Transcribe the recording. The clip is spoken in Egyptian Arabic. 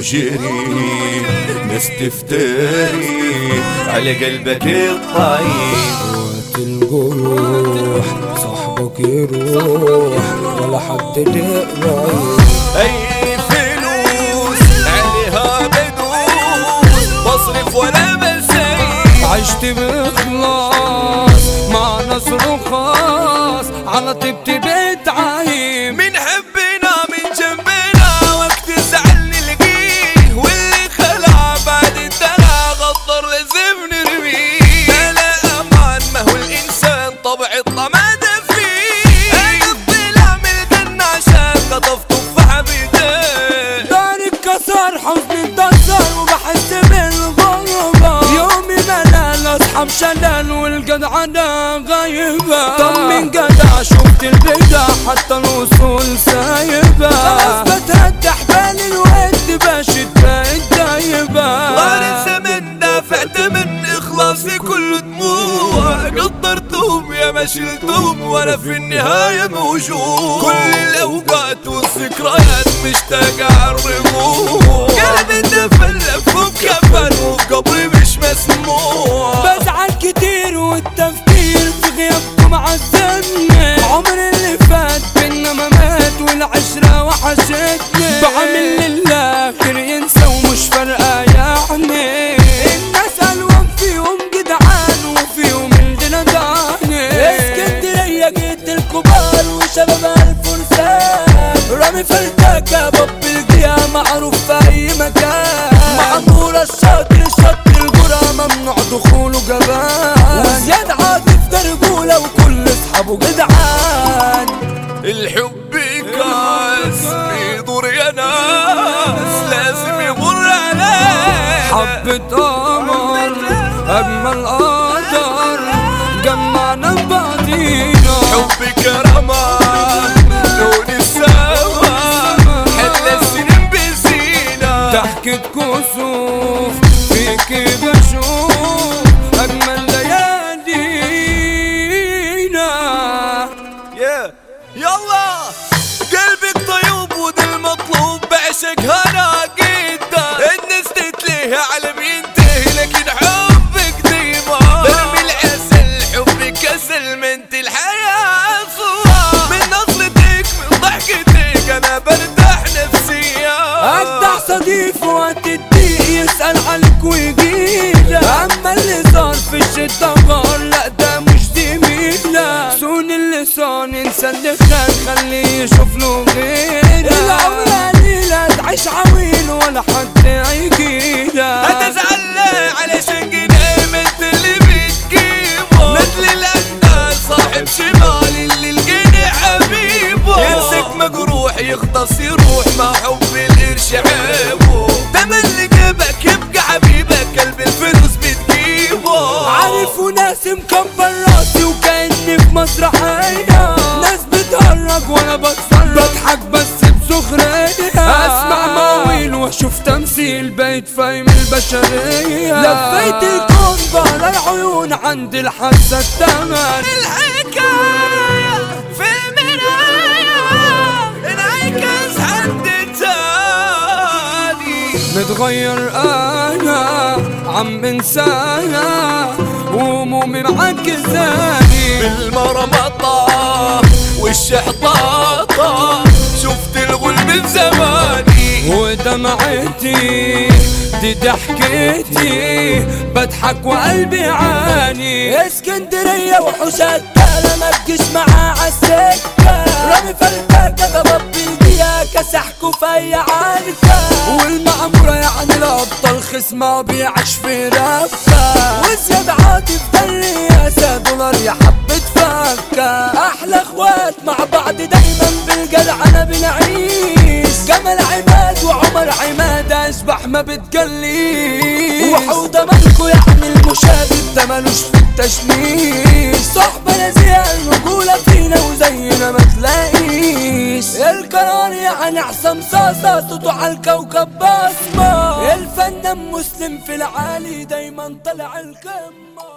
تجري ناس تفتري على قلبك الطيب وقت الجروح صاحبك يروح ولا حد تقرب اي فلوس عليها بدوس بصرف ولا بسيب عشت بإخلاص مع ناس رخاص على طيبتي بتعايب من حبنا من جنبنا وقت زعل نلقيه واللي خلع بعد الدلع غدر لازم نرميه لا لا امان ما هو الانسان طبع الطمع فيه انا الطلع من الجنة عشان قطف تفاحة بيديه داري اتكسر حزني اتكسر وبحس بالغربة يومي ملل اصحى مشلل والجدعنة غايبة طمن جدع شفت البدع حتى الوصول سايبة خلاص بتهدى حبال الود بشد بقت دايبة طار الزمن دافعت من اخلاصي كله دموع قدرتهم يا ما شلتهم وانا في النهاية موجود كل الاوقات والذكريات مشتاق اعرفوه قلبي دفن لف وكفن وقبري مش مسموع بزعل كتير والتفكير في غيابكم عذبني عمر اللي فات بينا ما مات والعشرة وحشتني بعمل للآخر ينسى ومش فارقة يعني الناس ألوان فيهم جدعان وفيهم الجلداني اسكندرية جيت الكبار وشباب الفرسان رامي فلتاكة باب القيا معروف في أي مكان معمورة الشاطر الشاطر القرى ممنوع دخوله جبان وزياد عاطف ده رجولة وكل اصحابه جدعان الحب كاس بيدور يا ناس لازم يمر عليه حبة قمر أجمل قدر جمعنا ببعضينا حبك رمى لون السما حل السنين بزينة ضحكة كسوف فيكي بشوف أجمل ليالينا yeah. يلا قلبك طيوب وده المطلوب بعشق هنا جدا الناس تتلهي على بينتهي لكن حبك ديما برمي العسل حبك كسل منت الحياة صورة من نظرتك من ضحكتك انا برتاح نفسيا أجدع صديق وقت الضيق يسأل عنك ويجيلك أما اللي صار في الشدة غار لا ده مش زميلك سون اللسان انسى اللي خان خليه يشوف له غيرك العمر قليلة تعيش عويل ولا حد هيجيلك هتزعل ليه علشان قدام انت اللي بتجيبه مثل الاندال صاحب شمال اللي القني حبيبه يمسك مجروح يختص يروح ما حب القرش عيبه دم اللي جابك يبقى حبيبك قلب الفلوس بتجيبه عارف وناس مكبر راسي وكأني في مسرحية ناس بتهرج وانا بتفرج بضحك بس بسخرية اسمع مواويل واشوف تمثيل بقيت فاهم البشرية لفيت الكون بقرا العيون عند الحاسة التمن الحكاية في المراية انعكس حد تاني متغير انا عم انسانا وهمومي معاك زاني بالمرمطة والشحطاطة شفت الغل من زماني ودمعتي دي ضحكتي بضحك وقلبي عاني اسكندرية وحوشات ما تجيش معاه عالسكة رامي فلتاكة ضباب بالجيا كسحكوا في اي عركة والمعمورة يعني الابطال خصمة بيعيش في رفة وزياد عاطف ده الرئاسة دولار يا حبة فكة احلى اخوات مع بعض دايما بالجدعنة بنعيش جمال عماد وعمر عماد اشبح ما بتجليش وحودة ملكو يعني المشاغب ده ملوش في التشميش صحبة نزيهة الرجولة فينا وزينا ما تلاقيش القرار يعني حسام صاصة صوته على الكوكب بصمة الفنان مسلم في العالي دايما طلع القمة